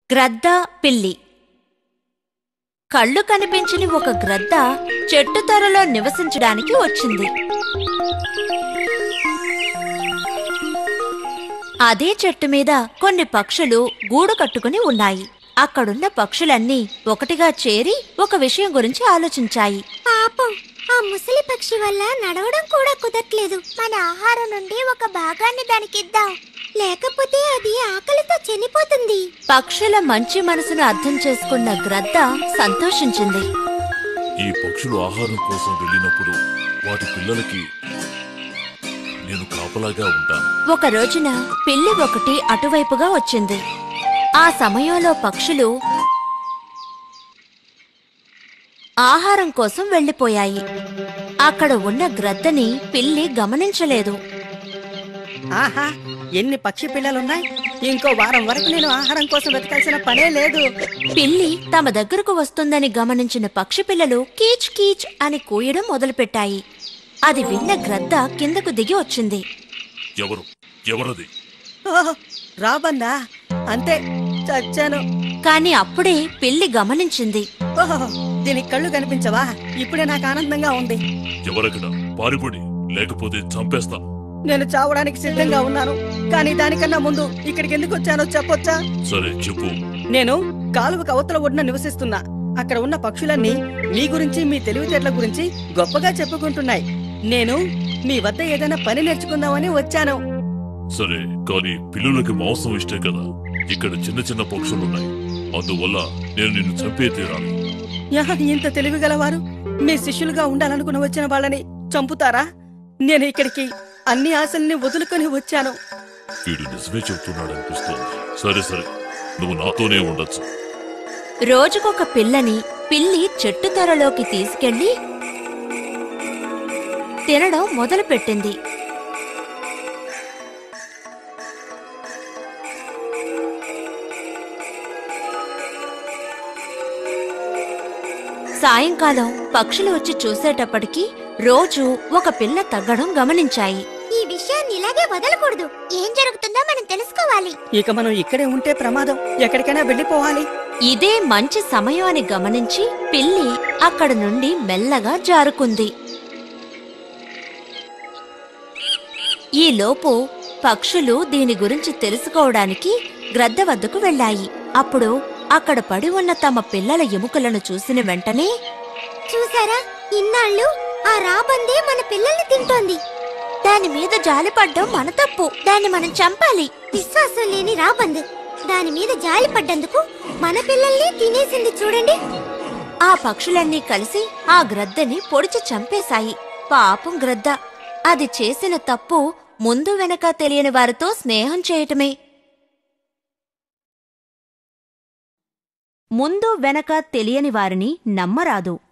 గ్రద్ద పిల్లి కళ్ళు కనిపించని ఒక గ్రద్ద చెట్టు తొరలో నివసించడానికి వచ్చింది అదే చెట్టు మీద కొన్ని పక్షులు గూడు కట్టుకుని ఉన్నాయి అక్కడున్న పక్షులన్నీ ఒకటిగా చేరి ఒక విషయం గురించి ఆలోచించాయి పాపం ఆ ముసలి పక్షి వల్ల నడవడం కూడా కుదరట్లేదు మన ఆహారం నుండి ఒక భాగాన్ని దానికిద్దాం లేకపోతే అది ఆకలితో చనిపోతుంది పక్షుల మంచి మనసును అర్థం చేసుకున్న గ్రద్ద సంతోషించింది ఈ పక్షులు ఆహారం కోసం వెళ్ళినప్పుడు వాటి పిల్లలకి నేను కాపలాగా ఉంటాను ఒక రోజున పిల్లి ఒకటి అటువైపుగా వచ్చింది ఆ సమయంలో పక్షులు ఆహారం కోసం వెళ్లిపోయాయి అక్కడ ఉన్న గ్రద్దని పిల్లి గమనించలేదు ఆహా ఎన్ని పక్షి పిల్లలున్నాయి ఇంకో వారం వరకు నేను ఆహారం కోసం వెతకాల్సిన పనే లేదు పిల్లి తమ దగ్గరకు వస్తుందని గమనించిన పక్షి పిల్లలు కీచ్ కీచ్ అని కూయడం మొదలుపెట్టాయి అది విన్న గ్రద్ద కిందకు దిగి వచ్చింది ఎవరు ఎవరది ఓహ్, రాబందా అంతే చచ్చాను కాని అప్పుడే పిల్లి గమనించింది ఓహో దీనికి కళ్ళు కనిపించవా ఇప్పుడే నాకు ఆనందంగా ఉంది ఎవరక్కడ పారిపడి లేకపోతే చంపేస్తా నేను చావడానికి సిద్ధంగా ఉన్నాను కానీ దానికన్నా ముందు ఇక్కడికి ఎందుకు వచ్చానో చెప్పొచ్చా సరే చెప్పు నేను కాలువకు అవతల ఒడ్డున నివసిస్తున్నా అక్కడ ఉన్న పక్షులన్నీ మీ గురించి మీ తెలివితేటల గురించి గొప్పగా చెప్పుకుంటున్నాయి నేను మీ వద్ద ఏదైనా పని నేర్చుకుందామని వచ్చాను సరే కానీ పిల్లులకి మాంసం ఇష్టం కదా ఇక్కడ చిన్న చిన్న పక్షులున్నాయి అందువల్ల నేను నిన్ను చంపే తీరాలి యహ, ఇంత తెలివిగలవారు మీ శిష్యులుగా ఉండాలనుకుని వచ్చిన వాళ్ళని చంపుతారా నేను ఇక్కడికి అన్ని ఆశల్ని వదులుకొని వచ్చాను వీడు నిజమే చెప్తున్నాడు అనిపిస్తోంది సరే సరే నువ్వు నాతోనే ఉండొచ్చు రోజుకొక పిల్లని పిల్లి చెట్టు తొరలోకి తీసుకెళ్లి తినడం మొదలుపెట్టింది సాయంకాలం పక్షులు వచ్చి చూసేటప్పటికి రోజు ఒక పిల్ల తగ్గడం గమనించాయి ఈ విషయాన్ని ఇలాగే వదలకూడదు ఏం జరుగుతుందో మనం తెలుసుకోవాలి ఇక మనం ఇక్కడే ఉంటే ప్రమాదం ఎక్కడికైనా వెళ్ళిపోవాలి ఇదే మంచి సమయం అని గమనించి పిల్లి అక్కడ నుండి మెల్లగా జారుకుంది ఈలోపు పక్షులు దీని గురించి తెలుసుకోవడానికి గ్రద్ద వద్దకు వెళ్ళాయి అప్పుడు అక్కడ పడి ఉన్న తమ పిల్లల ఎముకలను చూసిన వెంటనే చూసారా ఇన్నాళ్ళు ఆ రాబందే మన పిల్లల్ని తింటోంది దాని మీద జాలిపడ్డం మన తప్పు దాన్ని మనం చంపాలి విశ్వాసం లేని రాబందు దాని మీద జాలి పడ్డందుకు మన పిల్లల్ని తినేసింది చూడండి ఆ పక్షులన్నీ కలిసి ఆ గ్రద్దని పొడిచి చంపేశాయి పాపం గ్రద్ద అది చేసిన తప్పు ముందు వెనక తెలియని వారితో స్నేహం చేయటమే ముందు వెనక తెలియని వారిని నమ్మరాదు